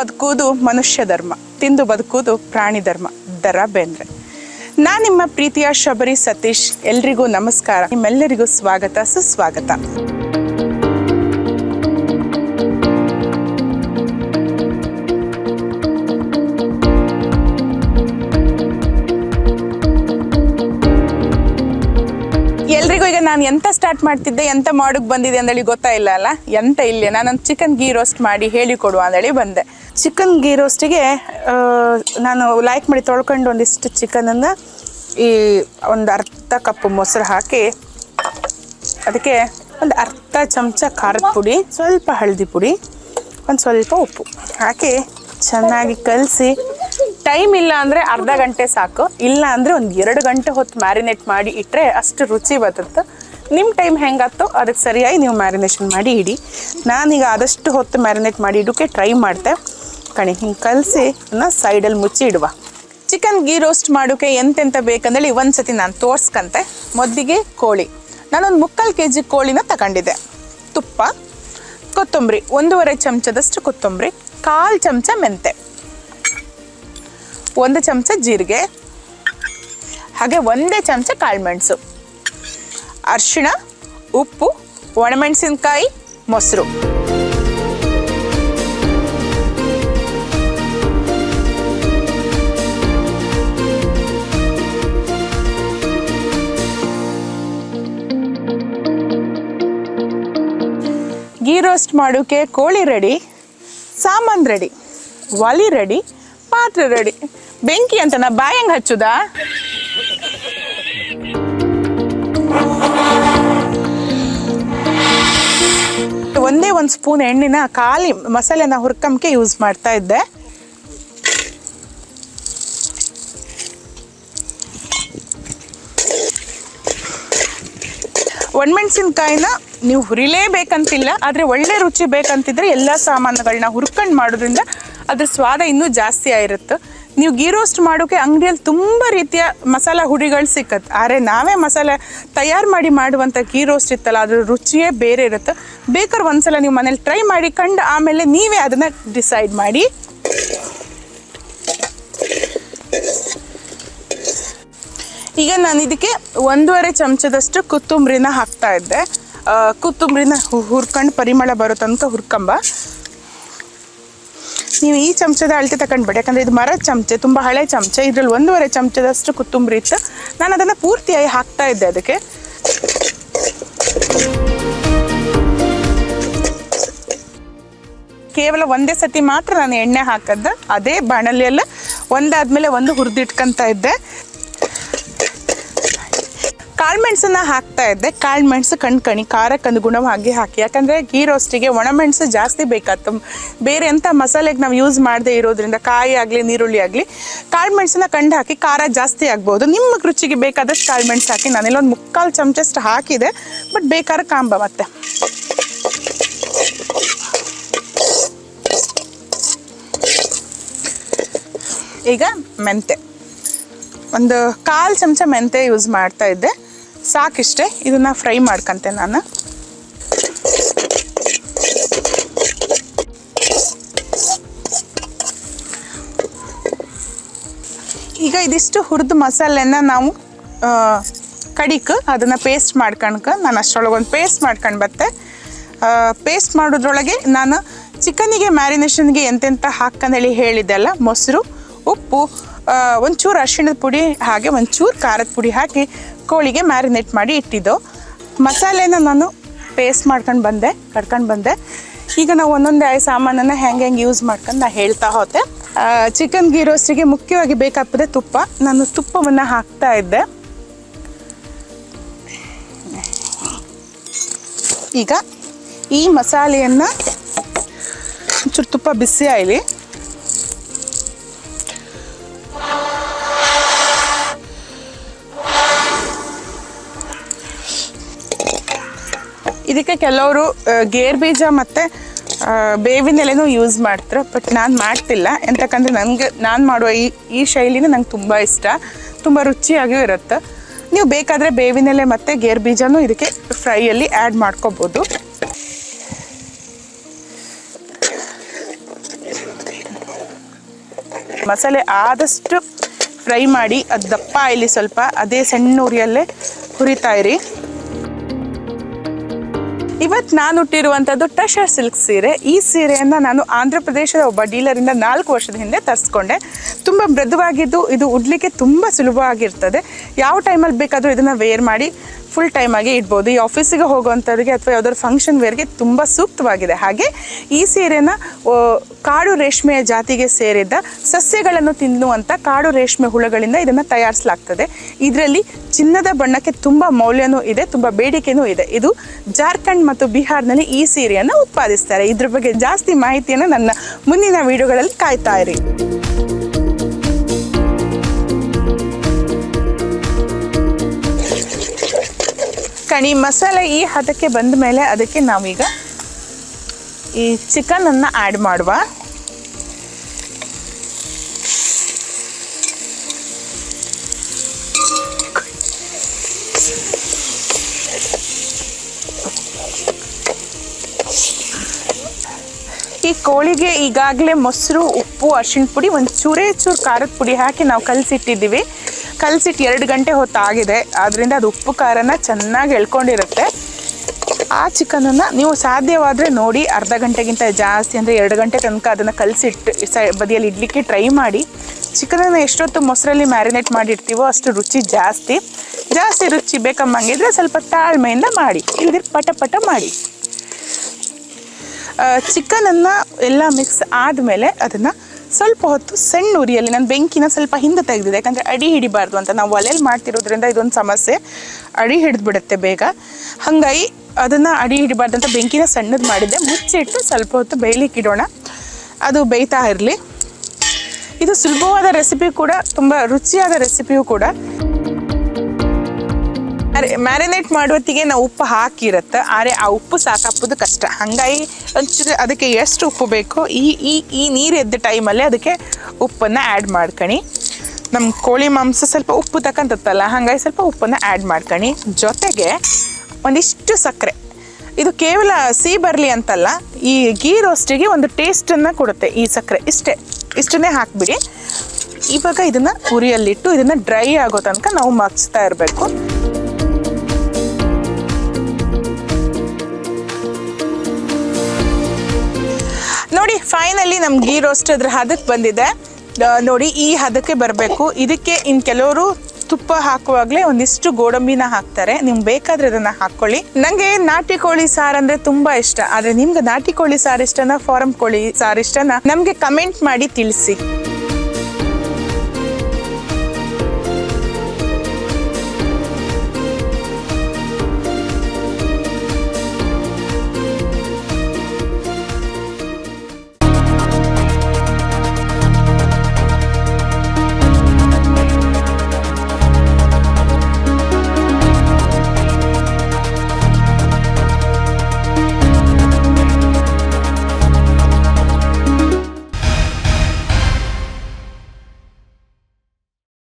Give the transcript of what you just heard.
ಬದುಕುವುದು ಮನುಷ್ಯ ಧರ್ಮ ತಿಂದು ಬದುಕುವುದು ಪ್ರಾಣಿ ಧರ್ಮ ದರ ಬೇಂದ್ರೆ ನಾನು ನಿಮ್ಮ ಪ್ರೀತಿಯ ಶಬರಿ ಸತೀಶ್ ಎಲ್ರಿಗೂ ನಮಸ್ಕಾರ ನಿಮ್ಮೆಲ್ಲರಿಗೂ ಸ್ವಾಗತ ಸುಸ್ವಾಗತ ಎಲ್ರಿಗೂ ಈಗ ನಾನು ಎಂತ ಸ್ಟಾರ್ಟ್ ಮಾಡ್ತಿದ್ದೆ ಎಂತ ಮಾಡೋಕ್ ಬಂದಿದೆ ಅಂದೇಳಿ ಗೊತ್ತಾ ಇಲ್ಲ ಅಲ್ಲ ಎಂತ ಇಲ್ಲ ನಾನು ಚಿಕನ್ ಗೀ ರೋಸ್ಟ್ ಮಾಡಿ ಹೇಳಿಕೊಡುವ ಅಂದೇಳಿ ಬಂದೆ ಚಿಕನ್ ಗೀ ರೋಸ್ಟಿಗೆ ನಾನು ಲೈಕ್ ಮಾಡಿ ತೊಳ್ಕೊಂಡು ಒಂದಿಷ್ಟು ಚಿಕನನ್ನು ಈ ಒಂದು ಅರ್ಧ ಕಪ್ ಮೊಸರು ಹಾಕಿ ಅದಕ್ಕೆ ಒಂದು ಅರ್ಧ ಚಮಚ ಖಾರದ ಪುಡಿ ಸ್ವಲ್ಪ ಹಳದಿ ಪುಡಿ ಒಂದು ಸ್ವಲ್ಪ ಉಪ್ಪು ಹಾಕಿ ಚೆನ್ನಾಗಿ ಕಲಸಿ ಟೈಮ್ ಇಲ್ಲ ಅಂದರೆ ಅರ್ಧ ಗಂಟೆ ಸಾಕು ಇಲ್ಲ ಅಂದರೆ ಒಂದು ಎರಡು ಗಂಟೆ ಹೊತ್ತು ಮ್ಯಾರಿನೇಟ್ ಮಾಡಿ ಇಟ್ಟರೆ ಅಷ್ಟು ರುಚಿ ಬರ್ತದೆ ನಿಮ್ಮ ಟೈಮ್ ಹೆಂಗಾಗ್ತೋ ಅದಕ್ಕೆ ಸರಿಯಾಗಿ ನೀವು ಮ್ಯಾರಿನೇಷನ್ ಮಾಡಿ ಇಡಿ ನಾನೀಗ ಆದಷ್ಟು ಹೊತ್ತು ಮ್ಯಾರಿನೇಟ್ ಮಾಡಿ ಇಡೋಕ್ಕೆ ಟ್ರೈ ಮಾಡ್ದೆ ಕಣಿ ಹಿಂಗೆ ಕಲಸಿ ಅದನ್ನ ಸೈಡಲ್ಲಿ ಮುಚ್ಚಿ ಇಡುವ ಚಿಕನ್ ಗೀ ರೋಸ್ಟ್ ಮಾಡೋಕೆ ಎಂತೆಂತ ಬೇಕಂದೇಳಿ ಒಂದು ಸತಿ ನಾನು ತೋರ್ಸ್ಕಂತೆ ಮೊದಲಿಗೆ ಕೋಳಿ ನಾನೊಂದು ಮುಕ್ಕಾಲು ಕೆ ಜಿ ಕೋಳಿನ ತಗೊಂಡಿದ್ದೆ ತುಪ್ಪ ಕೊತ್ತಂಬರಿ ಒಂದೂವರೆ ಚಮಚದಷ್ಟು ಕೊತ್ತಂಬರಿ ಕಾಲು ಚಮಚ ಮೆಂತೆ ಒಂದು ಚಮಚ ಜೀರಿಗೆ ಹಾಗೆ ಒಂದೇ ಚಮಚ ಕಾಳುಮೆಣಸು ಅರಿಶಿಣ ಉಪ್ಪು ಒಣಮೆಣಸಿನ್ಕಾಯಿ ಮೊಸರು ಗೀ ರೋಸ್ಟ್ ಮಾಡೋಕೆ ಕೋಳಿ ರೆಡಿ ಸಾಮಾನು ರೆಡಿ ಒಲಿ ರೆಡಿ ಪಾತ್ರೆ ರೆಡಿ ಬೆಂಕಿ ಅಂತ ನಾ ಬಾಯಂಗ್ ಹಚ್ಚುದಾ ಒಂದೇ ಒಂದು ಸ್ಪೂನ್ ಎಣ್ಣೆನ ಖಾಲಿ ಮಸಾಲೆನ ಹುರ್ಕಂಕೆ ಯೂಸ್ ಮಾಡ್ತಾ ಇದ್ದೆ ಒಣಮೆಣಸಿನ್ಕಾಯಿನ ನೀವು ಹುರಿಲೇಬೇಕಂತಿಲ್ಲ ಆದರೆ ಒಳ್ಳೆ ರುಚಿ ಬೇಕಂತಿದ್ರೆ ಎಲ್ಲ ಸಾಮಾನುಗಳನ್ನ ಹುರ್ಕೊಂಡು ಮಾಡೋದ್ರಿಂದ ಅದ್ರ ಸ್ವಾದ ಇನ್ನೂ ಜಾಸ್ತಿ ಆಗಿರುತ್ತೆ ನೀವು ಗೀ ರೋಸ್ಟ್ ಮಾಡೋಕೆ ಅಂಗಡಿಯಲ್ಲಿ ತುಂಬ ರೀತಿಯ ಮಸಾಲ ಹುಡಿಗಳು ಸಿಕ್ಕತ್ತೆ ಆದರೆ ನಾವೇ ಮಸಾಲೆ ತಯಾರು ಮಾಡಿ ಮಾಡುವಂಥ ಗೀ ರೋಸ್ಟ್ ಇತ್ತಲ್ಲ ಅದ್ರ ರುಚಿಯೇ ಬೇರೆ ಇರುತ್ತೆ ಬೇಕಾದ್ರೆ ಒಂದ್ಸಲ ನೀವು ಮನೇಲಿ ಟ್ರೈ ಮಾಡಿ ಕಂಡು ಆಮೇಲೆ ನೀವೇ ಅದನ್ನು ಡಿಸೈಡ್ ಮಾಡಿ ಈಗ ನಾನು ಇದಕ್ಕೆ ಒಂದೂವರೆ ಚಮಚದಷ್ಟು ಕೊತ್ತಂಬರಿನ ಹಾಕ್ತಾ ಇದ್ದೆ ಆ, ಕೊತ್ತಂಬರಿನ ಹು- ಹುರ್ಕೊಂಡು ಪರಿಮಳ ಬರೋ ತನಕ ಹುರ್ಕೊಂಬ ನೀವು ಈ ಚಮಚದ ಅಳತೆ ತಗೊಂಡ್ಬೇಡಿ ಯಾಕಂದರೆ ಇದು ಮರದ ಚಮಚೆ ತುಂಬ ಹಳೆ ಚಮಚೆ ಇದ್ರಲ್ಲಿ ಒಂದೂವರೆ ಚಮಚದಷ್ಟು ಕೊತ್ತಂಬರಿ ಇತ್ತು ನಾನು ಅದನ್ನು ಪೂರ್ತಿಯಾಗಿ ಹಾಕ್ತಾ ಇದ್ದೆ ಅದಕ್ಕೆ ಕೇವಲ ಒಂದೇ ಸತಿ ಮಾತ್ರ ನಾನು ಎಣ್ಣೆ ಹಾಕದ್ದು ಅದೇ ಬಾಣಲೆಲ್ಲ ಒಂದಾದ್ಮೇಲೆ ಒಂದು ಹುರಿದಿಟ್ಕೊಂತ ಇದ್ದೆ ಕಾಳುಮೆಣಸನ್ನ ಹಾಕ್ತಾ ಇದ್ದೆ ಕಾಳುಮೆಣಸು ಕಣ್ಕಣಿ ಖಾರಕ್ಕೆ ಅನುಗುಣವಾಗಿ ಹಾಕಿ ಯಾಕಂದರೆ ಗೀ ರೋಸ್ಟಿಗೆ ಒಣಮೆಣಸು ಜಾಸ್ತಿ ಬೇಕಾಗ್ತು ಬೇರೆ ಎಂಥ ಮಸಾಲೆಗೆ ನಾವು ಯೂಸ್ ಮಾಡದೇ ಇರೋದ್ರಿಂದ ಕಾಯಿ ಆಗಲಿ ನೀರುಳ್ಳಿ ಆಗಲಿ ಕಾಳುಮೆಣಸನ್ನ ಕಂಡು ಹಾಕಿ ಖಾರ ಜಾಸ್ತಿ ಆಗ್ಬೋದು ನಿಮ್ಮ ರುಚಿಗೆ ಬೇಕಾದಷ್ಟು ಕಾಳುಮೆಣಸು ಹಾಕಿ ನಾನೆಲ್ಲ ಒಂದು ಮುಕ್ಕಾಲು ಚಮಚಷ್ಟು ಹಾಕಿದೆ ಬಟ್ ಬೇಕಾದ್ರೆ ಕಾಂಬ ಮತ್ತೆ ಈಗ ಮೆಂತೆ ಒಂದು ಕಾಲು ಚಮಚ ಮೆಂತೆ ಯೂಸ್ ಮಾಡ್ತಾ ಇದ್ದೆ ಸಾಕಿಷ್ಟೇ ಇದನ್ನ ಫ್ರೈ ಮಾಡ್ಕೊಂತೆ ನಾನು ಈಗ ಇದಿಷ್ಟು ಹುರಿದು ಮಸಾಲೆನ ನಾವು ಆ, ಕಡಿಕ್ ಅದನ್ನು ಪೇಸ್ಟ್ ಮಾಡ್ಕಣ್ಕ ನಾನು ಅಷ್ಟರೊಳಗೆ ಒಂದು ಪೇಸ್ಟ್ ಮಾಡ್ಕೊಂಡು ಬತ್ತೆ ಪೇಸ್ಟ್ ಮಾಡೋದ್ರೊಳಗೆ ನಾನು ಚಿಕನಿಗೆ ಮ್ಯಾರಿನೇಷನ್ಗೆ ಎಂತೆಂಥ ಹಾಕಂದೇಳಿ ಹೇಳಿದ್ದೆ ಅಲ್ಲ ಮೊಸರು ಉಪ್ಪು ಆ, ಒಂಚೂರು ಅರಿಶಿಣದ ಪುಡಿ ಹಾಗೆ ಒಂಚೂರು ಖಾರದ ಪುಡಿ ಹಾಕಿ ಕೋಳಿಗೆ ಮ್ಯಾರಿನೇಟ್ ಮಾಡಿ ಇಟ್ಟಿದ್ದು ಮಸಾಲೆನ ನಾನು ಪೇಸ್ಟ್ ಮಾಡ್ಕೊಂಡು ಬಂದೆ ಕಡ್ಕೊಂಡು ಬಂದೆ ಈಗ ನಾವು ಒಂದೊಂದೇ ಆಯ್ ಸಾಮಾನನ್ನು ಹೆಂಗೆ ಹೆಂಗೆ ಯೂಸ್ ಮಾಡ್ಕೊಂಡು ನಾ ಹೇಳ್ತಾ ಹೋತೆ ಚಿಕನ್ ಗೀ ರೋಸ್ಟಿಗೆ ಮುಖ್ಯವಾಗಿ ಬೇಕಾಗ್ತದೆ ತುಪ್ಪ ನಾನು ತುಪ್ಪವನ್ನು ಹಾಕ್ತಾ ಇದ್ದೆ ಈಗ ಈ ಮಸಾಲೆಯನ್ನು ಒಂಚೂರು ತುಪ್ಪ ಬಿಸಿ ಆಯ್ಲಿ ಇದಕ್ಕೆ ಕೆಲವರು ಗೇರ್ ಬೀಜ ಮತ್ತು ಬೇವಿನ ಎಲೆನೂ ಯೂಸ್ ಮಾಡ್ತಾರೆ ಬಟ್ ನಾನು ಮಾಡ್ತಿಲ್ಲ ಎಂತಕ್ಕಂದ್ರೆ ನನಗೆ ನಾನು ಮಾಡುವ ಈ ಈ ಶೈಲಿನ ನಂಗೆ ತುಂಬ ಇಷ್ಟ ತುಂಬ ರುಚಿಯಾಗಿಯೂ ಇರುತ್ತೆ ನೀವು ಬೇಕಾದರೆ ಬೇವಿನ ಎಲೆ ಮತ್ತು ಗೇರ್ ಬೀಜನೂ ಇದಕ್ಕೆ ಫ್ರೈಯಲ್ಲಿ ಆ್ಯಡ್ ಮಾಡ್ಕೋಬೋದು ಮಸಾಲೆ ಆದಷ್ಟು ಫ್ರೈ ಮಾಡಿ ಅದು ದಪ್ಪ ಇಲ್ಲಿ ಸ್ವಲ್ಪ ಅದೇ ಸಣ್ಣ ಉರಿಯಲ್ಲೇ ಹುರಿತಾ ಇರಿ ಇವತ್ತು ನಾನು ಹುಟ್ಟಿರುವಂಥದ್ದು ಟಶರ್ ಸಿಲ್ಕ್ ಸೀರೆ ಈ ಸೀರೆಯನ್ನು ನಾನು ಆಂಧ್ರ ಪ್ರದೇಶದ ಒಬ್ಬ ಡೀಲರಿಂದ ನಾಲ್ಕು ವರ್ಷದ ಹಿಂದೆ ತರಿಸ್ಕೊಂಡೆ ತುಂಬ ಮೃದುವಾಗಿದ್ದು ಇದು ಉಡ್ಲಿಕ್ಕೆ ತುಂಬ ಸುಲಭವಾಗಿರ್ತದೆ ಯಾವ ಟೈಮಲ್ಲಿ ಬೇಕಾದರೂ ಇದನ್ನು ವೇರ್ ಮಾಡಿ ಫುಲ್ ಟೈಮ್ ಆಗಿ ಇಡ್ಬೋದು ಈ ಆಫೀಸಿಗೆ ಹೋಗುವಂಥವ್ರಿಗೆ ಅಥವಾ ಯಾವ್ದಾದ್ರು ಫಂಕ್ಷನ್ ವೇರ್ಗೆ ತುಂಬ ಸೂಕ್ತವಾಗಿದೆ ಹಾಗೆ ಈ ಸೀರೆನ ಆ, ಕಾಡು ರೇಷ್ಮೆಯ ಜಾತಿಗೆ ಸೇರಿದ ಸಸ್ಯಗಳನ್ನು ತಿನ್ನುವಂಥ ಕಾಡು ರೇಷ್ಮೆ ಹುಳುಗಳಿಂದ ಇದನ್ನು ತಯಾರಿಸಲಾಗ್ತದೆ ಇದರಲ್ಲಿ ಚಿನ್ನದ ಬಣ್ಣಕ್ಕೆ ತುಂಬ ಮೌಲ್ಯನೂ ಇದೆ ತುಂಬ ಬೇಡಿಕೆನೂ ಇದೆ ಇದು ಜಾರ್ಖಂಡ್ ಮತ್ತು ಬಿಹಾರ್ನಲ್ಲಿ ಈ ಸೀರೆಯನ್ನು ಉತ್ಪಾದಿಸ್ತಾರೆ ಇದ್ರ ಬಗ್ಗೆ ಜಾಸ್ತಿ ಮಾಹಿತಿಯನ್ನು ನನ್ನ ಮುಂದಿನ ವಿಡಿಯೋಗಳಲ್ಲಿ ಕಾಯ್ತಾ ಇರಿ ಕಣಿ ಮಸಾಲೆ ಈ ಹದಕ್ಕೆ ಬಂದ ಮೇಲೆ ಅದಕ್ಕೆ ನಾವೀಗ ಈ ಚಿಕನ್ ಅನ್ನ ಆ್ಯಡ್ ಮಾಡುವ ಈ ಕೋಳಿಗೆ ಈಗಾಗಲೇ ಮೊಸರು ಉಪ್ಪು ಅರಿಶಿಣ ಪುಡಿ ಒಂದು ಚೂರೇ ಚೂರು ಖಾರದ ಪುಡಿ ಹಾಕಿ ನಾವು ಕಲಸಿಟ್ಟಿದ್ದೀವಿ ಕಲಸಿಟ್ಟು ಎರಡು ಗಂಟೆ ಹೊತ್ತಾಗಿದೆ ಆದ್ದರಿಂದ ಅದು ಉಪ್ಪು ಖಾರನ ಚೆನ್ನಾಗಿ ಎಳ್ಕೊಂಡಿರುತ್ತೆ ಆ ಚಿಕನನ್ನು ನೀವು ಸಾಧ್ಯವಾದರೆ ನೋಡಿ ಅರ್ಧ ಗಂಟೆಗಿಂತ ಜಾಸ್ತಿ ಅಂದರೆ ಎರಡು ಗಂಟೆ ತನಕ ಅದನ್ನು ಕಲಸಿಟ್ಟು ಸೈ ಬದಿಯಲ್ಲಿ ಇಡ್ಲಿಕ್ಕೆ ಟ್ರೈ ಮಾಡಿ ಚಿಕನನ್ನು ಎಷ್ಟೊತ್ತು ಮೊಸರಲ್ಲಿ ಮ್ಯಾರಿನೇಟ್ ಮಾಡಿರ್ತೀವೋ ಅಷ್ಟು ರುಚಿ ಜಾಸ್ತಿ ಜಾಸ್ತಿ ರುಚಿ ಬೇಕಮ್ಮಂಗಿದ್ರೆ ಸ್ವಲ್ಪ ತಾಳ್ಮೆಯಿಂದ ಮಾಡಿ ಇಲ್ಲದ್ರೆ ಪಟ ಪಟ ಮಾಡಿ ಚಿಕನನ್ನು ಎಲ್ಲ ಮಿಕ್ಸ್ ಆದಮೇಲೆ ಅದನ್ನು ಸ್ವಲ್ಪ ಹೊತ್ತು ಸಣ್ಣ ಉರಿಯಲ್ಲಿ ನಾನು ಬೆಂಕಿನ ಸ್ವಲ್ಪ ಹಿಂದೆ ತೆಗೆದಿದೆ ಯಾಕಂದರೆ ಅಡಿ ಹಿಡಿಬಾರ್ದು ಅಂತ ನಾವು ಒಲೆಯಲ್ಲಿ ಮಾಡ್ತಿರೋದ್ರಿಂದ ಇದೊಂದು ಸಮಸ್ಯೆ ಅಡಿ ಹಿಡಿದು ಬಿಡುತ್ತೆ ಬೇಗ ಹಾಗಾಗಿ ಅದನ್ನು ಅಡಿ ಹಿಡಿಬಾರ್ದು ಅಂತ ಬೆಂಕಿನ ಸಣ್ಣದು ಮಾಡಿದ್ದೆ ಮುಚ್ಚಿಟ್ಟು ಸ್ವಲ್ಪ ಹೊತ್ತು ಬೇಯಲಿಕ್ಕೆ ಇಡೋಣ ಅದು ಬೇಯ್ತಾ ಇರಲಿ ಇದು ಸುಲಭವಾದ ರೆಸಿಪಿ ಕೂಡ ತುಂಬ ರುಚಿಯಾದ ರೆಸಿಪಿಯೂ ಕೂಡ ಮ್ಯಾರಿನೇಟ್ ಮಾಡುವತ್ತಿಗೆ ನಾವು ಉಪ್ಪು ಹಾಕಿರುತ್ತೆ ಆದರೆ ಆ ಉಪ್ಪು ಸಾಕಾಪೋದು ಕಷ್ಟ ಹಾಗಾಗಿ ಒಂಚೂರು ಅದಕ್ಕೆ ಎಷ್ಟು ಉಪ್ಪು ಬೇಕೋ ಈ ಈ ಈ ನೀರು ಎದ್ದ ಟೈಮಲ್ಲೇ ಅದಕ್ಕೆ ಉಪ್ಪನ್ನು ಆ್ಯಡ್ ಮಾಡ್ಕಣಿ ನಮ್ಮ ಕೋಳಿ ಮಾಂಸ ಸ್ವಲ್ಪ ಉಪ್ಪು ತಕ್ಕಂತತ್ತಲ್ಲ ಹಾಗಾಗಿ ಸ್ವಲ್ಪ ಉಪ್ಪನ್ನು ಆ್ಯಡ್ ಮಾಡ್ಕಣಿ ಜೊತೆಗೆ ಒಂದಿಷ್ಟು ಸಕ್ಕರೆ ಇದು ಕೇವಲ ಸಿಹಿ ಬರಲಿ ಅಂತಲ್ಲ ಈ ಗೀ ರೋಸ್ಟಿಗೆ ಒಂದು ಟೇಸ್ಟನ್ನು ಕೊಡುತ್ತೆ ಈ ಸಕ್ಕರೆ ಇಷ್ಟೇ ಇಷ್ಟನ್ನೇ ಹಾಕಿಬಿಡಿ ಇವಾಗ ಇದನ್ನು ಉರಿಯಲ್ಲಿಟ್ಟು ಇದನ್ನು ಡ್ರೈ ಆಗೋ ತನಕ ನಾವು ಮಗ್ಸ್ತಾ ಇರಬೇಕು ನೋಡಿ ಫೈನಲಿ ನಮ್ ಗೀ ರೋಸ್ಟ್ ಅದ್ರ ಹದಕ್ಕೆ ಬಂದಿದೆ ಆ, ನೋಡಿ ಈ ಹದಕ್ಕೆ ಬರಬೇಕು ಇದಕ್ಕೆ ಇನ್ ಕೆಲವರು ತುಪ್ಪ ಹಾಕುವಾಗಲೇ ಒಂದಿಷ್ಟು ಗೋಡಂಬಿನ ಹಾಕ್ತಾರೆ ನಿಮ್ಗೆ ಬೇಕಾದ್ರೆ ಅದನ್ನ ಹಾಕೊಳ್ಳಿ ನಂಗೆ ನಾಟಿ ಕೋಳಿ ಸಾರು ಅಂದ್ರೆ ತುಂಬಾ ಇಷ್ಟ ಆದ್ರೆ ನಿಮ್ಗೆ ನಾಟಿ ಕೋಳಿ ಸಾರು ಇಷ್ಟನಾ ಫಾರಂ ಕೋಳಿ ಸಾರು ಇಷ್ಟನಾ ನಮ್ಗೆ ಕಮೆಂಟ್ ಮಾಡಿ ತಿಳಿಸಿ